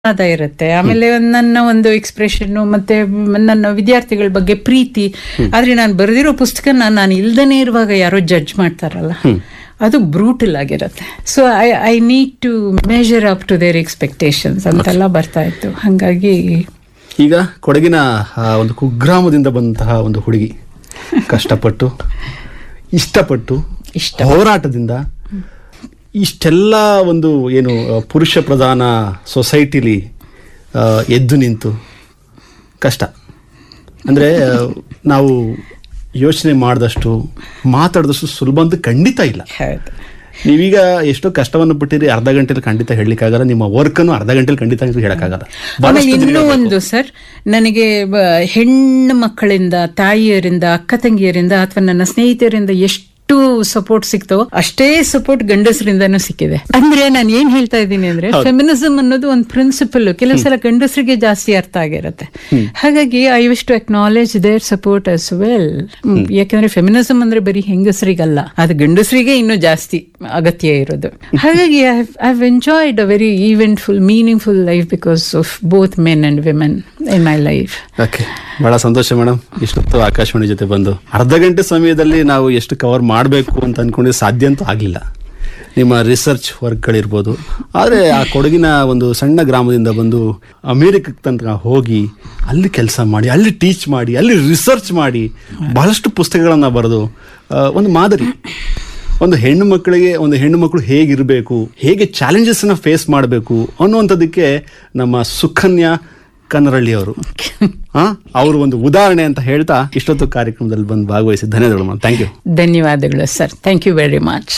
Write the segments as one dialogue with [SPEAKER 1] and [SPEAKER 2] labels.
[SPEAKER 1] ಅದ ಇರುತ್ತೆ ಆಮೇಲೆ ನನ್ನ ಒಂದು ಎಕ್ಸ್ಪ್ರೆಷನ್ ಮತ್ತೆ ನನ್ನ ವಿದ್ಯಾರ್ಥಿಗಳ ಬಗ್ಗೆ ಪ್ರೀತಿ ಆದ್ರೆ ನಾನು ಬರೆದಿರೋ ಪುಸ್ತಕನ ನಾನು ಇಲ್ದನೇ ಇರುವಾಗ ಯಾರೋ ಜಡ್ಜ್ ಮಾಡ್ತಾರಲ್ಲ ಅದು ಬ್ರೂಟಲ್ ಆಗಿರುತ್ತೆ so I I need to measure up to their expectations ಅಂತೆಲ್ಲ ಬರ್ತಾ ಇತ್ತು ಹಾಗಾಗಿ
[SPEAKER 2] ಈಗ ಕೊಡಗಿನ ಆ, ಒಂದು ಕುಗ್ರಾಮದಿಂದ ಬಂದಂತಹ ಒಂದು ಹುಡುಗಿ ಕಷ್ಟಪಟ್ಟು ಇಷ್ಟಪಟ್ಟು
[SPEAKER 1] ಇಷ್ಟ
[SPEAKER 2] ಹೋರಾಟದಿಂದ ಇಷ್ಟೆಲ್ಲ ಒಂದು ಏನು ಆ, ಪುರುಷ ಪ್ರಧಾನ ಸೊಸೈಟಿಲಿ ಆ, ಎದ್ದು ನಿಂತು ಕಷ್ಟ ಅಂದರೆ ನಾವು ಯೋಚನೆ ಮಾಡಿದಷ್ಟು ಮಾತಾಡಿದಷ್ಟು ಸುಲಭ ಅಂತ ಖಂಡಿತ ಇಲ್ಲ
[SPEAKER 1] ಹೌದು
[SPEAKER 2] ನೀವೀಗ ಎಷ್ಟೋ ಕಷ್ಟವನ್ನು ಬಿಟ್ಟಿರಿ ಅರ್ಧ ಗಂಟೆಲಿ ಖಂಡಿತ ಹೇಳಲಿಕ್ಕಾಗಲ್ಲ ನಿಮ್ಮ ವರ್ಕನ್ನು ಅರ್ಧ ಗಂಟೆಲಿ ಖಂಡಿತ ಹೇಳಕ್ಕಾಗಲ್ಲ
[SPEAKER 1] ಆಮೇಲೆ
[SPEAKER 2] ಬಹಳಷ್ಟು
[SPEAKER 1] ಇನ್ನೂ
[SPEAKER 2] ದಿನಗಳು
[SPEAKER 1] ಒಂದು ಸರ್ ನನಗೆ ಬ- ಹೆಣ್ಣು ಮಕ್ಕಳಿಂದ ತಾಯಿಯರಿಂದ ಅಕ್ಕ ತಂಗಿಯರಿಂದ ಅಥವಾ ನನ್ನ ಸ್ನೇಹಿತರಿಂದ ಎಷ್ಟು ಸಪೋರ್ಟ್ ಸಿಕ್ತೋ ಅಷ್ಟೇ ಸಪೋರ್ಟ್ ಗಂಡಸರಿಂದನೂ ಸಿಕ್ಕಿದೆ ಅಂದ್ರೆ ನಾನು ಏನ್ ಹೇಳ್ತಾ ಇದ್ದೀನಿ ಅಂದ್ರೆ ಫೆಮಿನಿಸಮ್ ಅನ್ನೋದು ಒಂದು ಪ್ರಿನ್ಸಿಪಲ್ ಕೆಲವು ಸಲ ಗಂಡಸರಿಗೆ ಜಾಸ್ತಿ ಅರ್ಥ ಆಗಿರುತ್ತೆ ಹಾಗಾಗಿ I wish to acknowledge their support as well ಯಾಕಂದ್ರೆ ಫೆಮಿನಿಸಮ್ ಅಂದ್ರೆ ಬರೀ ಹೆಂಗಸರಿಗಲ್ಲ ಅದು ಗಂಡಸರಿಗೆ ಇನ್ನೂ ಜಾಸ್ತಿ ಅಗತ್ಯ ಇರೋದು ಹಾಗಾಗಿ I have enjoyed a very eventful meaningful life because of both men and women in my life
[SPEAKER 2] okay ಬಹಳ ಸಂತೋಷ ಮೇಡಮ್ ಇಷ್ಟೊತ್ತು ಆಕಾಶವಾಣಿ ಜೊತೆ ಬಂದು ಅರ್ಧ ಗಂಟೆ ಸಮಯದಲ್ಲಿ ನಾವು ಎಷ್ಟು ಕವರ್ ಮಾಡಬೇಕು ಅಂತ ಅನ್ಕೊಂಡಿದ್ರೆ ಸಾಧ್ಯ ಅಂತೂ ಆಗಲಿಲ್ಲ ನಿಮ್ಮ ರಿಸರ್ಚ್ ವರ್ಕ್ಗಳಿರ್ಬೋದು ಆದರೆ ಆ ಕೊಡಗಿನ ಒಂದು ಸಣ್ಣ ಗ್ರಾಮದಿಂದ ಬಂದು ಅಮೇರಿಕಕ್ಕೆ ತನಕ ಹೋಗಿ ಅಲ್ಲಿ ಕೆಲಸ ಮಾಡಿ ಅಲ್ಲಿ ಟೀಚ್ ಮಾಡಿ ಅಲ್ಲಿ ರಿಸರ್ಚ್ ಮಾಡಿ ಬಹಳಷ್ಟು ಪುಸ್ತಕಗಳನ್ನು ಬರೆದು ಆ, ಒಂದು ಮಾದರಿ ಒಂದು ಹೆಣ್ಣು ಮಕ್ಕಳಿಗೆ ಒಂದು ಹೆಣ್ಣು ಮಕ್ಕಳು ಹೇಗಿರಬೇಕು ಹೇಗೆ ಚಾಲೆಂಜಸ್ನ ಫೇಸ್ ಮಾಡಬೇಕು ಅನ್ನುವಂಥದ್ದಕ್ಕೆ ನಮ್ಮ ಸುಕನ್ಯಾ ಕನ್ನರಳ್ಳಿ ಅವರು ಅವರು ಒಂದು ಉದಾಹರಣೆ ಅಂತ ಹೇಳ್ತಾ ಇಷ್ಟೊತ್ತು ಕಾರ್ಯಕ್ರಮದಲ್ಲಿ ಬಂದು ಭಾಗವಹಿಸಿ ಧನ್ಯವಾದಗಳು ಥ್ಯಾಂಕ್ ಯು
[SPEAKER 1] ಧನ್ಯವಾದಗಳು sir thank you very much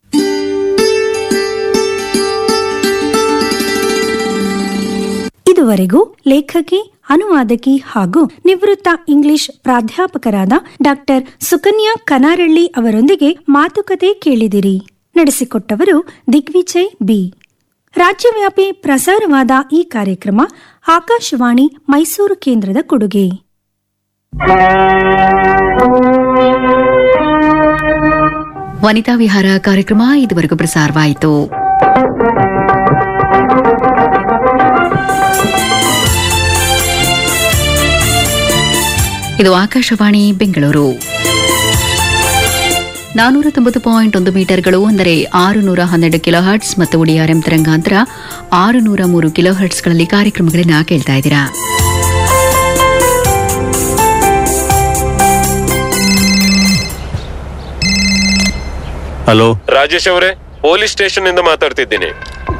[SPEAKER 3] ಇದುವರೆಗೂ ಲೇಖಕಿ ಅನುವಾದಕಿ ಹಾಗೂ ನಿವೃತ್ತ ಇಂಗ್ಲಿಷ್ ಪ್ರಾಧ್ಯಾಪಕರಾದ ಡಾಕ್ಟರ್ ಸುಕನ್ಯಾ ಕನಾರಳ್ಳಿ ಅವರೊಂದಿಗೆ ಮಾತುಕತೆ ಕೇಳಿದಿರಿ ನಡೆಸಿಕೊಟ್ಟವರು ದಿಗ್ವಿಜಯ್ ಬಿ ರಾಜ್ಯವ್ಯಾಪಿ ಪ್ರಸಾರವಾದ ಈ ಕಾರ್ಯಕ್ರಮ ಆಕಾಶವಾಣಿ ಮೈಸೂರು ಕೇಂದ್ರದ ಕೊಡುಗೆ
[SPEAKER 4] ವನಿತಾ ವಿಹಾರ ಕಾರ್ಯಕ್ರಮ ಇದುವರೆಗೂ ಪ್ರಸಾರವಾಯಿತು ಇದು ಆಕಾಶವಾಣಿ ಬೆಂಗಳೂರು ನಾನೂರ ತೊಂಬತ್ತು ಪಾಯಿಂಟ್ ಒಂದು ಮೀಟರ್ಗಳು ಅಂದರೆ ಆರು ನೂರ ಹನ್ನೆರಡು ಕಿಲೋ ಹರ್ಟ್ಸ್ ಮತ್ತು ಒಡಿಆರ್ಎಂ ತರಂಗಾಂತರ ಆರು ನೂರ ಮೂರು ಕಿಲೋ ಹರ್ಟ್ಸ್ಗಳಲ್ಲಿ ಕಾರ್ಯಕ್ರಮಗಳನ್ನ ಕೇಳ್ತಾ ಇದ್ದೀರಾ
[SPEAKER 2] ಹಲೋ
[SPEAKER 5] ರಾಜೇಶ್ ಅವರೇ ಪೊಲೀಸ್ ಸ್ಟೇಷನ್ ಇಂದ ಮಾತಾಡ್ತಿದ್ದೀನಿ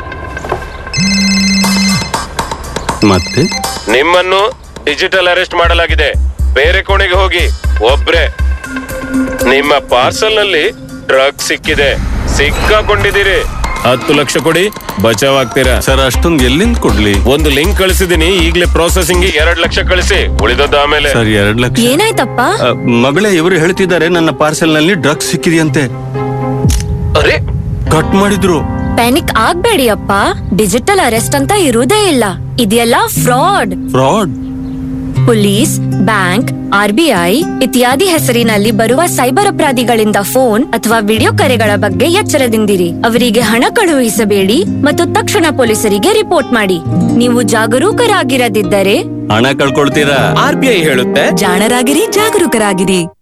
[SPEAKER 2] ಮತ್ತೆ
[SPEAKER 5] ನಿಮ್ಮನ್ನು ಡಿಜಿಟಲ್ ಅರೆಸ್ಟ್ ಮಾಡಲಾಗಿದೆ ಬೇರೆ ಕೋಣೆಗೆ ಹೋಗಿ ಒಬ್ರೆ ನಿಮ್ಮ ಪಾರ್ಸಲ್ ನಲ್ಲಿ ಡ್ರಗ್ ಸಿಕ್ಕಿದೆ ಸಿಕ್ಕಾಕೊಂಡಿದ್ದೀರಿ ಹತ್ತು ಲಕ್ಷ ಕೊಡಿ ಬಚಾವ್ ಆಗ್ತೀರಾ
[SPEAKER 6] ಸರ್ ಅಷ್ಟೊಂದು ಎಲ್ಲಿಂದ ಕೊಡ್ಲಿ
[SPEAKER 5] ಒಂದು ಲಿಂಕ್ ಕಳಿಸಿದೀನಿ ಈಗಲೇ ಪ್ರೊಸೆಸಿಂಗ್ ಎರಡ್ ಲಕ್ಷ ಕಳಿಸಿ ಉಳಿದದ್ದು ಆಮೇಲೆ
[SPEAKER 6] ಸರ್ ಎರಡ್ ಲಕ್ಷ
[SPEAKER 7] ಏನಾಯ್ತಪ್ಪ
[SPEAKER 6] ಅ, ಮಗಳೇ ಇವರು ಹೇಳ್ತಿದ್ದಾರೆ ನನ್ನ ಪಾರ್ಸೆಲ್ ನಲ್ಲಿ ಡ್ರಗ್ಸ್ ಸಿಕ್ಕಿದೆಯಂತೆ
[SPEAKER 5] ಅರೆ
[SPEAKER 6] ಕಟ್ ಮಾಡಿದ್ರು
[SPEAKER 7] ಪ್ಯಾನಿಕ್ ಆಗ್ಬೇಡಿ ಅಪ್ಪ ಡಿಜಿಟಲ್ ಅರೆಸ್ಟ್ ಅಂತ ಇರುವುದೇ ಇಲ್ಲ ಇದೆಲ್ಲ fraud
[SPEAKER 6] fraud
[SPEAKER 7] police bank RBI ಇತ್ಯಾದಿ ಹೆಸರಿನಲ್ಲಿ ಬರುವ ಸೈಬರ್ ಅಪರಾಧಿಗಳಿಂದ ಫೋನ್ ಅಥವಾ ವಿಡಿಯೋ ಕರೆಗಳ ಬಗ್ಗೆ ಎಚ್ಚರದಿಂದಿರಿ ಅವರಿಗೆ ಹಣ ಕಳುಹಿಸಬೇಡಿ ಮತ್ತು ತಕ್ಷಣ ಪೊಲೀಸರಿಗೆ ರಿಪೋರ್ಟ್ ಮಾಡಿ ನೀವು ಜಾಗರೂಕರಾಗಿರದಿದ್ದರೆ
[SPEAKER 6] ಹಣ ಕಳ್ಕೊಳ್ತೀರಾ
[SPEAKER 5] ಆರ್ ಬಿ ಐ ಹೇಳುತ್ತೆ
[SPEAKER 7] ಜಾಣರಾಗಿರಿ ಜಾಗರೂಕರಾಗಿರಿ